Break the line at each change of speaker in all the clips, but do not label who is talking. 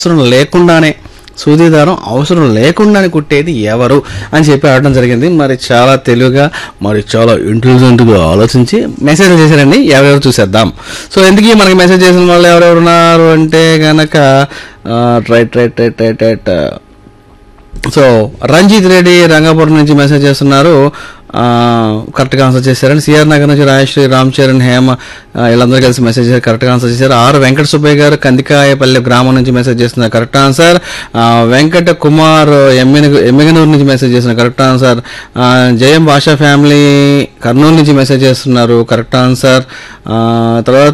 అవసరం లేకుండానే సూది దారం అవసరం లేకుండానే కుట్టేది ఎవరు అని చెప్పి అడగడం జరిగింది మరి చాలా తెలివిగా మరి చాలా ఇంటెలిజెంట్గా ఆలోచించి మెసేజ్ చేశారండి ఎవరెవరు చూసేద్దాం సో ఎందుకు మనకి మెసేజ్ చేసిన వాళ్ళు ఎవరెవరు ఉన్నారు అంటే గనక right right right right right so Ranjith Reddy Rangapuram నుంచి మెసేజ్ చేస్తున్నారు ఆ, కరెక్ట్గా ఆన్సర్ చేశారండి సిఆర్ నగర్ నుంచి రాజశ్రీ రామ్ చరణ్ హేమ ఆ, వీళ్ళందరూ కలిసి మెసేజ్ చేశారు కరెక్ట్గా ఆన్సర్ చేశారు ఆర్ వెంకట సుబ్బయ్య గారు కందికాయపల్లి గ్రామం నుంచి మెసేజ్ చేస్తున్నారు కరెక్ట్ ఆన్సర్ ఆ, వెంకట కుమార్ ఎమ్మెగ ఎమ్మెగనూరు నుంచి మెసేజ్ చేస్తున్నారు కరెక్ట్ ఆన్సర్ ఆ, జయం భాషా ఫ్యామిలీ కర్నూలు నుంచి మెసేజ్ చేస్తున్నారు కరెక్ట్ ఆన్సర్ ఆ, తర్వాత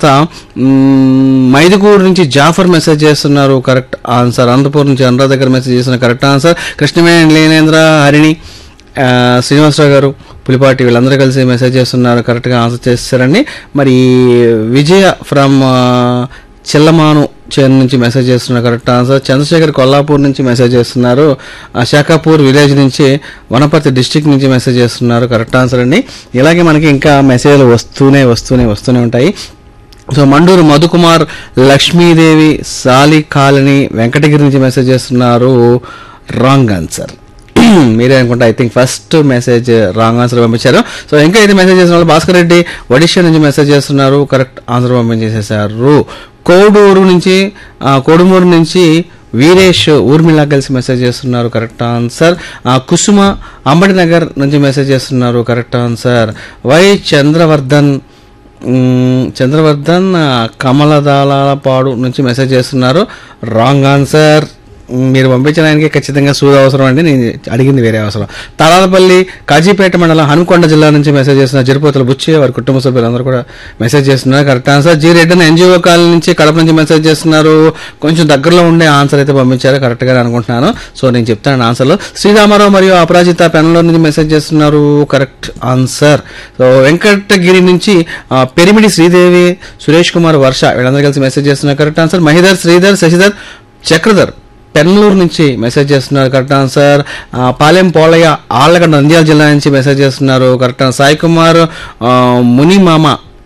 మ్, మైదుగూరు నుంచి జాఫర్ మెసేజ్ చేస్తున్నారు కరెక్ట్ ఆన్సర్ అనంతపూర్ నుంచి అనురాధ దగ్గర మెసేజ్ చేస్తున్నారు కరెక్ట్ ఆన్సర్ కృష్ణవేణి లేనేంద్ర హరిణి ఆ, శ్రీనివాసరావు గారు పులిపాటి వీళ్ళందరూ కలిసి మెసేజ్ చేస్తున్నారు కరెక్ట్గా ఆన్సర్ చేస్తారండి మరి విజయ ఫ్రమ్ చిల్లమాను చేను నుంచి మెసేజ్ చేస్తున్నారు కరెక్ట్ ఆన్సర్ చంద్రశేఖర్ కొల్లాపూర్ నుంచి మెసేజ్ చేస్తున్నారు ఆ, శాఖాపూర్ విలేజ్ నుంచి వనపర్తి డిస్టిక్ నుంచి మెసేజ్ చేస్తున్నారు కరెక్ట్ ఆన్సర్ అండి ఇలాగే మనకి ఇంకా మెసేజ్లు వస్తూనే వస్తూనే వస్తూనే ఉంటాయి సో మండూరు మధుకుమార్ లక్ష్మీదేవి సాలి కాలనీ వెంకటగిరి నుంచి మెసేజ్ చేస్తున్నారు రాంగ్ ఆన్సర్ మీరే అనుకుంటా I think first message wrong answer పంపించారు సో ఇంకా ఇది మెసేజ్ చేసిన వాళ్ళు భాస్కర్ రెడ్డి ఒడిషా నుంచి మెసేజ్ చేస్తున్నారు కరెక్ట్ ఆన్సర్ పంపించేసేసారు కోడూరు నుంచి ఆ, కోడుమూరు నుంచి వీరేష్ ఊర్మిళ కలిసి మెసేజ్ చేస్తున్నారు కరెక్ట్ ఆన్సర్ ఆ, కుసుమ అంబటి నగర్ నుంచి మెసేజ్ చేస్తున్నారు కరెక్ట్ ఆన్సర్ వై చంద్రవర్ధన్ మ్మ్, చంద్రవర్ధన్ ఆ, కమలదాలపాడు నుంచి మెసేజ్ చేస్తున్నారు రాంగ్ ఆన్సర్ మ్మ్, మీరు పంపించిన ఆయనకి ఖచ్చితంగా సూది అవసరం అండి నేను అడిగింది వేరే అవసరం తలాలపల్లి కాజీపేట మండలం హనుకొండ జిల్లా నుంచి మెసేజ్ చేస్తున్నారు జరిపోతుల బుచ్చి వారి కుటుంబ సభ్యులందరూ కూడా మెసేజ్ చేస్తున్నారు correct answer G Reddy NGO colony నుంచి కడప నుంచి మెసేజ్ చేస్తున్నారు కొంచెం దగ్గరలో ఉండే ఆన్సర్ అయితే పంపించారు కరెక్ట్గా అనుకుంటున్నాను సో నేను చెప్తాను ఆన్సర్లు శ్రీరామారావు మరియు అపరాజిత పెన్లో నుంచి మెసేజ్ చేస్తున్నారు కరెక్ట్ ఆన్సర్ సో వెంకటగిరి నుంచి ఆ, పెరిమిడి శ్రీదేవి సురేష్ కుమార్ వర్ష వీళ్ళందరూ కలిసి మెసేజ్ చేస్తున్నారు కరెక్ట్ ఆన్సర్ మహిధర్ శ్రీధర్ శశిధర్ చక్రధర్ పెన్నూరు నుంచి మెసేజ్ చేస్తున్నారు కరెక్ట్ ఆన్సర్ ఆ, పాలెం పోలయ్య ఆళ్ళగడ్డ నంద్యాల జిల్లా నుంచి మెసేజ్ చేస్తున్నారు కరెక్ట్ ఆన్సర్ సాయి కుమార్ ఆ, మునిమామ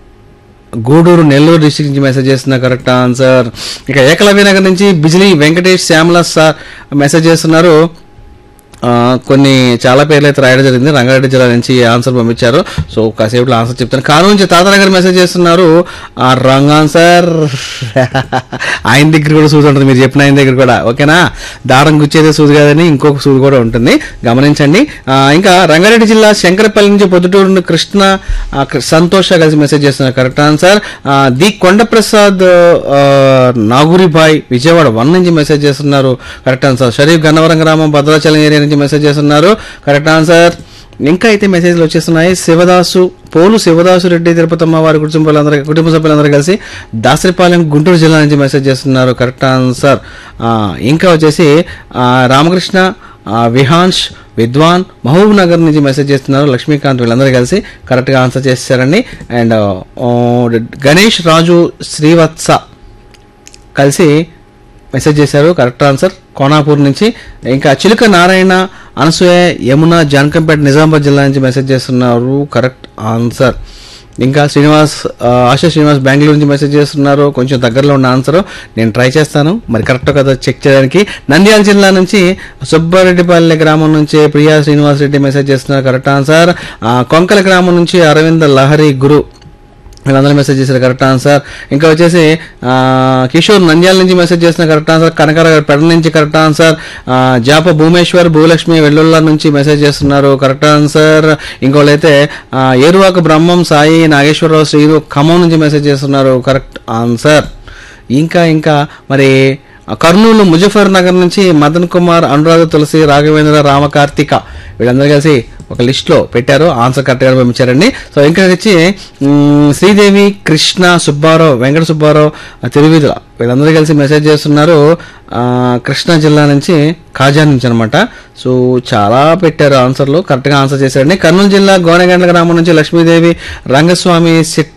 గూడూరు నెల్లూరు డిస్టిక్ నుంచి మెసేజ్ చేస్తున్న కరెక్ట్ ఆన్సర్ ఇక ఏకలవ్య నగర్ నుంచి బిజిలీ వెంకటేష్ శ్యామల సార్ మెసేజ్ చేస్తున్నారు ఆ, కొన్ని చాలా పేర్లు అయితే రాయడం జరిగింది రంగారెడ్డి జిల్లా నుంచి ఆన్సర్ పంపించారు సో కాసేపులో ఆన్సర్ చెప్తాను కారు నుంచి తాతనగర్ మెసేజ్ చేస్తున్నారు ఆ రాంగ్ ఆన్సర్ ఆయన దగ్గర కూడా సూది ఉంటుంది మీరు చెప్పిన ఆయన దగ్గర కూడా ఓకేనా దారం గుచ్చేదే సూది కాదని ఇంకొక సూది కూడా ఉంటుంది గమనించండి ఆ, ఇంకా రంగారెడ్డి జిల్లా శంకరపల్లి నుంచి పొద్దుటూరు నుండి కృష్ణ ఆ, కృ- సంతోష కలిసి మెసేజ్ చేస్తున్నారు కరెక్ట్ ఆన్సర్ ఆ, ది కొండప్రసాద్ ఆ, నాగురిబాయ్ విజయవాడ వన్ నుంచి మెసేజ్ చేస్తున్నారు కరెక్ట్ ఆన్సర్ షరీఫ్ గన్నవరం గ్రామం భద్రాచలం ఏరియా నుంచి మెసేజ్ చేస్తున్నారు కరెక్ట్ ఆన్సర్ ఇంకా అయితే మెసేజ్లు వచ్చేస్తున్నాయి శివదాసు పోలు శివదాసు రెడ్డి తిరుపతమ్మ వారి కుటుంబాలందరూ కుటుంబ సభ్యులందరూ కలిసి దాసరిపాలెం గుంటూరు జిల్లా నుంచి మెసేజ్ చేస్తున్నారు కరెక్ట్ ఆన్సర్ ఆ, ఇంకా వచ్చేసి ఆ, రామకృష్ణ ఆ, విహాన్ష్ విద్వాన్ మహబూబ్ నగర్ నుంచి మెసేజ్ చేస్తున్నారు లక్ష్మీకాంత్ వీళ్ళందరూ కలిసి కరెక్ట్గా ఆన్సర్ చేశారండి అండ్ గణేష్ రాజు శ్రీవత్స కలిసి మెసేజ్ చేశారు కరెక్ట్ ఆన్సర్ కోనాపూర్ నుంచి ఇంకా చిలుక నారాయణ అనసూయ యమున జానకంపేట నిజామాబాద్ జిల్లా నుంచి మెసేజ్ చేస్తున్నారు కరెక్ట్ ఆన్సర్ ఇంకా శ్రీనివాస్ ఆ, ఆశా శ్రీనివాస్ బెంగళూరు నుంచి మెసేజ్ చేస్తున్నారు కొంచెం దగ్గరలో ఉన్న ఆన్సర్ నేను ట్రై చేస్తాను మరి కరెక్ట్ కదా చెక్ చేయడానికి నంద్యాల జిల్లా నుంచి సుబ్బారెడ్డిపల్లి గ్రామం నుంచి ప్రియా శ్రీనివాస్ రెడ్డి మెసేజ్ చేస్తున్నారు కరెక్ట్ ఆన్సర్ ఆ, కొంకల గ్రామం నుంచి అరవింద్ లహరి గురు వీళ్ళందరూ మెసేజ్ చేశారు కరెక్ట్ ఆన్సర్ ఇంకా వచ్చేసి ఆ, కిషోర్ నంద్యాల నుంచి మెసేజ్ చేసిన కరెక్ట్ ఆన్సర్ కనకర పెడ నుంచి కరెక్ట్ ఆన్సర్ ఆ, జాప భూమేశ్వర్ భూలక్ష్మి వెల్లుల్ల నుంచి మెసేజ్ చేస్తున్నారు కరెక్ట్ ఆన్సర్ ఇంకోళ్ళు అయితే ఆ, ఏరువాక బ్రహ్మం సాయి నాగేశ్వరరావు శ్రీను ఖమ్మం నుంచి మెసేజ్ చేస్తున్నారు కరెక్ట్ ఆన్సర్ ఇంకా ఇంకా మరి కర్నూలు ముజఫర్ నగర్ నుంచి మదన్ కుమార్ అనురాధ తులసి రాఘవేంద్ర రామకార్తిక వీళ్ళందరూ కలిసి ఒక లిస్ట్ లో పెట్టారు ఆన్సర్ కరెక్ట్ గా పంపించారండి సో ఇంకా వచ్చి మ్, శ్రీదేవి కృష్ణ సుబ్బారావు వెంకట సుబ్బారావు ఆ, తిరువిధుల వీళ్ళందరూ కలిసి మెసేజ్ చేస్తున్నారు ఆ, కృష్ణా జిల్లా నుంచి కాజా నుంచి అనమాట సో చాలా పెట్టారు ఆన్సర్లు కరెక్ట్ గా ఆన్సర్ చేశారండి కర్నూలు జిల్లా గోనెగండ్ల గ్రామం నుంచి లక్ష్మీదేవి రంగస్వామి శెట్టి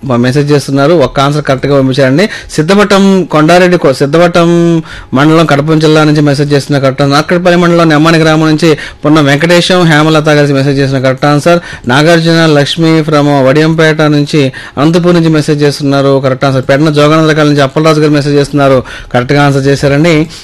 మ- మెసేజ్ చేస్తున్నారు ఒక్క ఆన్సర్ కరెక్ట్గా పంపించారండి సిద్ధవటం కొండారెడ్డి కో- సిద్ధవటం మండలం కడప జిల్లా నుంచి మెసేజ్ చేస్తున్న కరెక్ట్ ఆన్సర్ నార్కట్పల్లి మండలం నెమ్మాని గ్రామం నుంచి పొన్న వెంకటేశం హేమలత కలిసి మెసేజ్ చేసిన correct answer Nagarjuna Lakshmi from Vadiyampeta నుంచి అనంతపూర్ నుంచి మెసేజ్ చేస్తున్నారు కరెక్ట్ ఆన్సర్ పెడన జోగానంద రకాల నుంచి అప్పలరాజు గారు మెసేజ్ చేస్తున్నారు కరెక్ట్గా ఆన్సర్ చేశారండి